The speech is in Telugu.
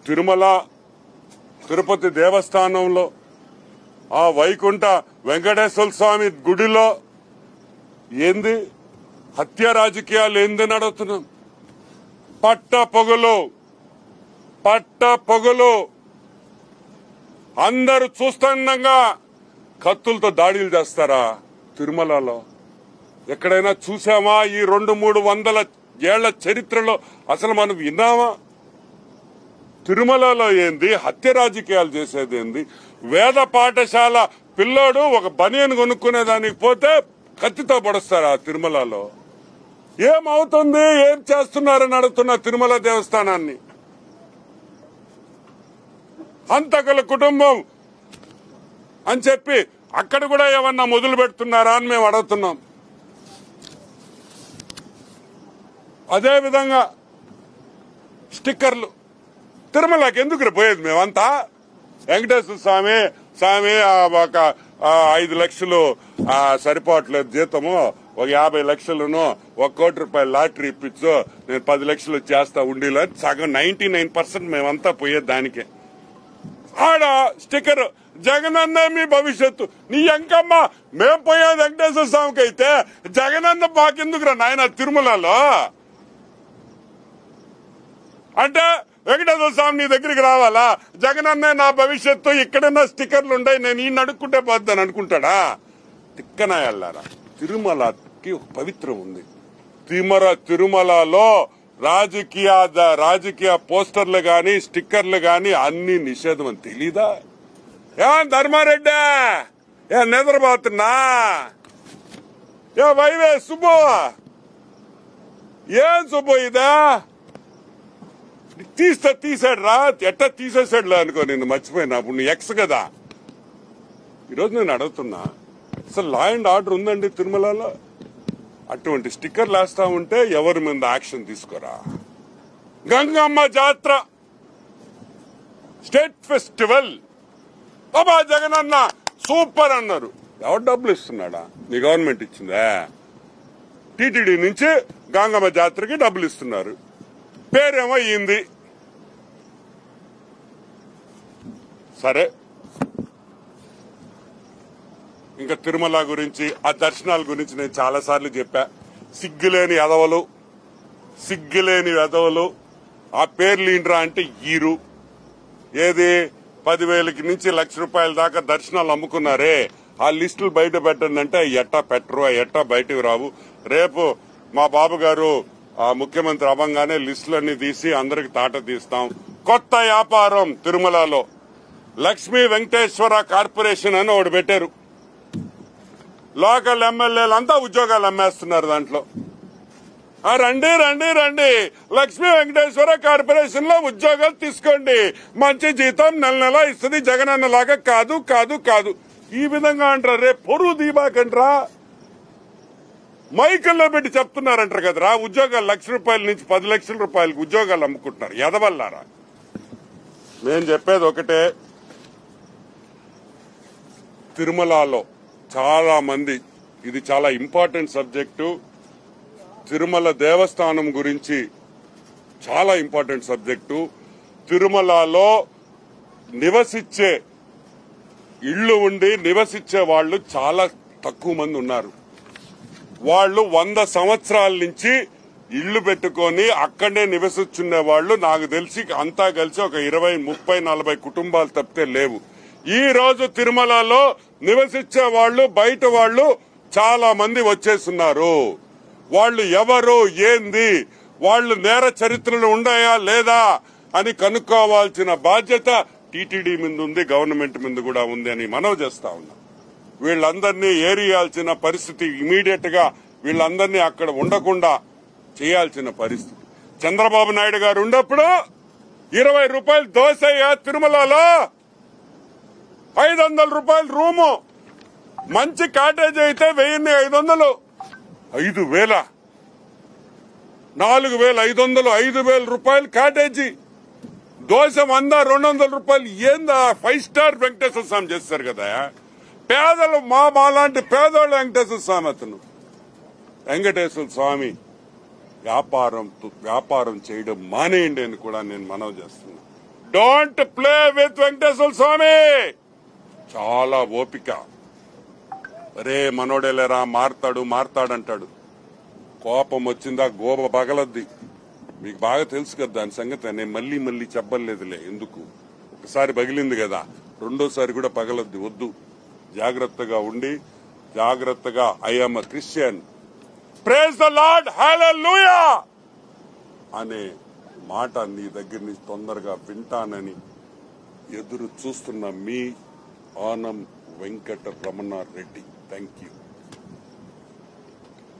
తిరుమల తిరుపతి దేవస్థానంలో ఆ వైకుంఠ వెంకటేశ్వర స్వామి గుడిలో ఏంది హత్య రాజకీయాలు ఏందని అడుగుతున్నాం పట్ట పొగలు పట్ట పొగలు అందరూ చూస్తుండగా కత్తులతో దాడులు చేస్తారా తిరుమలలో ఎక్కడైనా చూసామా ఈ రెండు మూడు వందల ఏళ్ల చరిత్రలో అసలు మనం విన్నామా తిరుమలలో ఏంది హత్య రాజకీయాలు చేసేది ఏంది వేద పాఠశాల పిల్లోడు ఒక బనియన్ కొనుక్కునేదానికి పోతే కత్తితో పడుస్తారా తిరుమలలో ఏమవుతుంది ఏం చేస్తున్నారని అడుగుతున్న తిరుమల దేవస్థానాన్ని హంతకుల కుటుంబం అని చెప్పి అక్కడ కూడా ఏమన్నా మొదలు పెడుతున్నారా అని మేము అడుగుతున్నాం అదే విధంగా స్టిక్కర్లు తిరుమలకి ఎందుకు పోయేది మేమంతా వెంకటేశ్వర స్వామి స్వామి ఆ ఒక ఆ ఐదు లక్షలు ఆ సరిపోవట్లేదు జీతము ఒక యాభై లక్షలను ఒక కోటి రూపాయల లాటరీ ఇప్పించు నేను పది లక్షలు చేస్తా ఉండేలా సగం నైన్టీ నైన్ పర్సెంట్ మేమంతా పోయేది దానికే ఆడ స్టిక్కర్ జగనన్న మీ భవిష్యత్తు నీ ఎంకమ్మ మేం పోయేది వెంకటేశ్వర స్వామికి అయితే జగనన్న మాకెందుకురా నాయన తిరుమలలో అంటే వెంకటేశ్వర స్వామి నీ దగ్గరికి రావాలా జగనన్నే నా భవిష్యత్తు ఇక్కడన్నా స్టిక్కర్లు ఉన్నాయి నేను ఈ నడుక్కుంటే పోద్దని అనుకుంటాడా తిక్కనాయల్లారా తిరుమలకి ఒక పవిత్రం ఉంది తిరుమల తిరుమలలో రాజకీయ ద- రాజకీయ పోస్టర్లు గాని స్టిక్కర్లు గాని అన్ని నిషేధం అని తెలీదా ఏ ధర్మారెడ్డి ఏ నిద్రపోతున్నా ఏ వైవే సుబ్బు ఏం సుబ్బు ఇదా తీస్తా తీసాడు రా ఎట్టా తీసేసాడులే అనుకో నేను మర్చిపోయినా అప్పుడు నీ ఎక్స్ కదా ఈరోజు నేను అడుగుతున్నా అసలు లా అండ్ ఆర్డర్ ఉందండి తిరుమలలో అటువంటి స్టిక్కర్లు వేస్తా ఉంటే ఎవరి మీద యాక్షన్ తీసుకోరా గంగమ్మ జాత్ర స్టేట్ ఫెస్టివల్ బాబా జగనన్న సూపర్ అన్నారు ఎవరు డబ్బులు ఇస్తున్నాడా మీ గవర్నమెంట్ ఇచ్చిందా టీటీడీ నుంచి గంగమ్మ జాతరకి డబ్బులు ఇస్తున్నారు పేరేమో అయ్యింది సరే ఇంకా తిరుమల గురించి ఆ దర్శనాల గురించి నేను చాలా సార్లు చెప్పా సిగ్గులేని ఎదవలు సిగ్గులేని ఎదవలు ఆ పేర్లు ఏంట్రా అంటే ఈరు ఏది పదివేలకి నుంచి లక్ష రూపాయల దాకా దర్శనాలు అమ్ముకున్నారే ఆ లిస్టులు బయట పెట్టండి అంటే అవి ఎట్టా పెట్టరు అవి ఎట్టా బయటకు రావు రేపు మా బాబు గారు ఆ ముఖ్యమంత్రి అవ్వంగానే లిస్టులన్నీ తీసి అందరికి తాట తీస్తాం కొత్త వ్యాపారం తిరుమలలో లక్ష్మీ వెంకటేశ్వర కార్పొరేషన్ అని ఒకటి పెట్టారు లోకల్ ఎమ్మెల్యేలు అంతా ఉద్యోగాలు అమ్మేస్తున్నారు దాంట్లో ఆ రండి రండి రండి లక్ష్మీ వెంకటేశ్వర కార్పొరేషన్ లో ఉద్యోగాలు తీసుకోండి మంచి జీతం నెల నెల ఇస్తుంది జగనన్న లాగా కాదు కాదు కాదు ఈ విధంగా అంటారా రేపు పొరుగు దీబాకంట్రా మైకల్లో పెట్టి చెప్తున్నారంటారు కదరా ఉద్యోగాలు లక్ష రూపాయల నుంచి పది లక్షల రూపాయలకు ఉద్యోగాలు అమ్ముకుంటున్నారు ఎదవల్లారా నేను చెప్పేది ఒకటే తిరుమలలో చాలా మంది ఇది చాలా ఇంపార్టెంట్ సబ్జెక్టు తిరుమల దేవస్థానం గురించి చాలా ఇంపార్టెంట్ సబ్జెక్టు తిరుమలలో నివసించే ఇళ్ళు ఉండి నివసించే వాళ్ళు చాలా తక్కువ మంది ఉన్నారు వాళ్ళు వంద సంవత్సరాల నుంచి ఇళ్లు పెట్టుకొని అక్కడే నివసించున్న వాళ్ళు నాకు తెలిసి అంతా కలిసి ఒక ఇరవై ముప్పై నలభై కుటుంబాలు తప్పితే లేవు ఈ రోజు తిరుమలలో నివసించే వాళ్ళు బయట వాళ్ళు చాలా మంది వచ్చేస్తున్నారు వాళ్ళు ఎవరు ఏంది వాళ్ళు నేర చరిత్రలు ఉన్నాయా లేదా అని కనుక్కోవాల్సిన బాధ్యత టీటీడీ మీద ఉంది గవర్నమెంట్ మీద కూడా ఉంది అని మనవి చేస్తా ఉన్నా వీళ్ళందరినీ ఏరియాల్సిన పరిస్థితి ఇమీడియట్ గా వీళ్ళందరినీ అక్కడ ఉండకుండా చేయాల్సిన పరిస్థితి చంద్రబాబు నాయుడు గారు ఉన్నప్పుడు ఇరవై రూపాయలు దోశయ్య తిరుమలలో ఐదు వందల రూపాయలు రూము మంచి కాటేజ్ అయితే వెయ్యిన్ని ఐదు వందలు ఐదు వేల నాలుగు వేల ఐదు వందలు ఐదు వేల రూపాయలు కాటేజీ దోశ వంద రెండు వందల రూపాయలు ఏందా ఫైవ్ స్టార్ వెంకటేశ్వర స్వామి చేస్తారు కదా పేదలు మా మాలాంటి పేదోళ్ళు వెంకటేశ్వర స్వామి అతను వెంకటేశ్వర స్వామి వ్యాపారం వ్యాపారం చేయడం మానేయండి అని కూడా నేను మనవి చేస్తున్నా don't play with Venkateswara Swamy చాలా ఓపిక అరే మనోడేలేరా మారతాడు మారతాడంటాడు కోపం వచ్చిందా గోబ పగలద్ది మీకు బాగా తెలుసు కదా దాని సంగతి నేను మళ్ళీ మళ్ళీ చెప్పలేదులే ఎందుకు ఒకసారి పగిలింది కదా రెండోసారి కూడా పగలద్ది వద్దు జాగ్రత్తగా ఉండి జాగ్రత్తగా I'm Christian praise the Lord hallelujah అనే మాట నీ దగ్గర నుంచి తొందరగా వింటానని ఎదురు చూస్తున్న మీ ఆనం వెంకట రమణ రెడ్డి థ్యాంక్ యూ